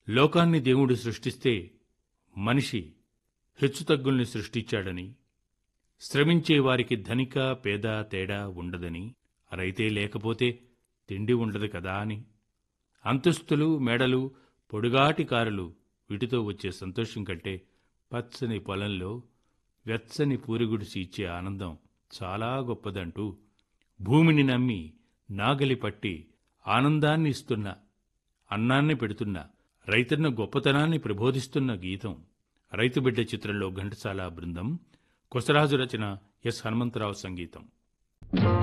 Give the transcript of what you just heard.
లోకాన్ని దేవుడు సృష్టిస్తే మనిషి హెచ్చుతగ్గుల్ని సృష్టించాడని శ్రమించే వారికి ధనిక పేద తేడా ఉండదని రైతే లేకపోతే తిండి ఉండదు కదా అని అంతస్తులు మేడలు పొడుగాటి కారులు వీటితో వచ్చే సంతోషం కంటే పచ్చని పొలంలో వెచ్చని పూరిగుడిసి ఇచ్చే ఆనందం చాలా గొప్పదంటూ భూమిని నమ్మి నాగలి పట్టి ఆనందాన్ని ఇస్తున్న అన్నాన్ని పెడుతున్న రైతన్న గొప్పతనాన్ని ప్రబోధిస్తున్న గీతం రైతు బిడ్డ చిత్రంలో ఘంటసాల బృందం కొసరాజు రచన ఎస్ హనుమంతరావు సంగీతం